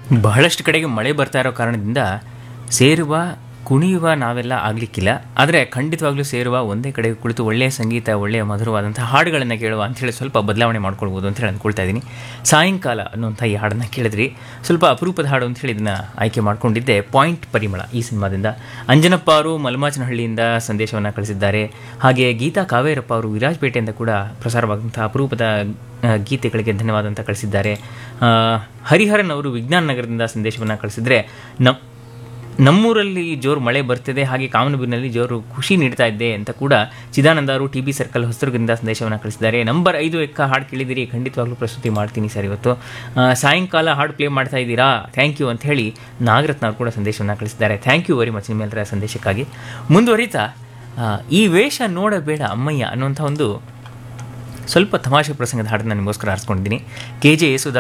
ಬಹಳಷ್ಟು ಕಡೆಗೆ ಮಳೆ ಬರ್ತಾ ಇರೋ ಕಾರಣದಿಂದ ಸೇರುವ ಕುಣಿಯುವ ನಾವೆಲ್ಲ ಆಗಲಿಕ್ಕಿಲ್ಲ ಆದರೆ ಖಂಡಿತವಾಗ್ಲೂ ಸೇರುವ ಒಂದೇ ಕಡೆಗೆ ಕುಳಿತು ಒಳ್ಳೆಯ ಸಂಗೀತ ಒಳ್ಳೆಯ ಮಧುರವಾದಂಥ ಹಾಡುಗಳನ್ನು ಕೇಳುವ ಅಂಥೇಳಿ ಸ್ವಲ್ಪ ಬದಲಾವಣೆ ಮಾಡ್ಕೊಳ್ಬೋದು ಅಂತೇಳಿ ಅಂದ್ಕೊಳ್ತಾ ಇದ್ದೀನಿ ಸಾಯಂಕಾಲ ಅನ್ನುವಂಥ ಈ ಹಾಡನ್ನು ಕೇಳಿದ್ರಿ ಸ್ವಲ್ಪ ಅಪರೂಪದ ಹಾಡು ಅಂತೇಳಿ ಇದನ್ನು ಆಯ್ಕೆ ಮಾಡ್ಕೊಂಡಿದ್ದೆ ಪಾಯಿಂಟ್ ಪರಿಮಳ ಈ ಸಿನಿಮಾದಿಂದ ಅಂಜನಪ್ಪ ಅವರು ಮಲ್ಮಾಚನಹಳ್ಳಿಯಿಂದ ಸಂದೇಶವನ್ನು ಕಳಿಸಿದ್ದಾರೆ ಹಾಗೆ ಗೀತಾ ಕಾವೇರಪ್ಪ ಅವರು ವಿರಾಜಪೇಟೆಯಿಂದ ಕೂಡ ಪ್ರಸಾರವಾದಂಥ ಅಪರೂಪದ ಆ, ಗೀತೆಗಳಿಗೆ ಧನ್ಯವಾದ ಅಂತ ಕಳಿಸಿದ್ದಾರೆ ಆ, ಹರಿಹರನ್ ಅವರು ವಿಜ್ಞಾನ ನಗರದಿಂದ ಸಂದೇಶವನ್ನು ಕಳಿಸಿದರೆ ನಮ್ಮ ನಮ್ಮೂರಲ್ಲಿ ಜೋರು ಮಳೆ ಬರ್ತಿದೆ ಹಾಗೆ ಕಾಮನಬಿರಿನಲ್ಲಿ ಜೋರು ಖುಷಿ ನೀಡ್ತಾ ಇದ್ದೆ ಅಂತ ಕೂಡ ಚಿದಾನಂದ ಅವರು ಟಿ ಬಿ ಸರ್ಕಲ್ ಹೊಸದುರ್ಗದಿಂದ ಸಂದೇಶವನ್ನು ಕಳಿಸಿದ್ದಾರೆ ನಂಬರ್ ಐದು ಎಕ್ಕ ಹಾಡು ಕೇಳಿದಿರಿ ಖಂಡಿತವಾಗ್ಲೂ ಪ್ರಸ್ತುತಿ ಮಾಡ್ತೀನಿ ಸರ್ ಇವತ್ತು ಆ, ಸಾಯಂಕಾಲ ಹಾಡು ಪ್ಲೇ ಮಾಡ್ತಾ ಇದ್ದೀರಾ ಥ್ಯಾಂಕ್ ಯು ಅಂತ ಹೇಳಿ ನಾಗರತ್ನ ಅವರು ಕೂಡ ಸಂದೇಶವನ್ನು ಕಳಿಸಿದ್ದಾರೆ ಥ್ಯಾಂಕ್ ಯು ವೆರಿ ಮಚ್ ನಿಮ್ಮೆಲ್ಲರ ಸಂದೇಶಕ್ಕಾಗಿ ಮುಂದುವರಿತಾ ಆ, ಈ ವೇಷ ನೋಡಬೇಡ ಅಮ್ಮಯ್ಯ ಅನ್ನುವಂಥ ಒಂದು ಸ್ವಲ್ಪ ತಮಾಷೆ ಪ್ರಸಂಗದ ಹಾಡನ್ನು ನಿಮಗೋಸ್ಕರ ಆರಿಸ್ಕೊಂಡಿದ್ದೀನಿ ಕೆ ಜೆ ಯೇಸುದಾಸ್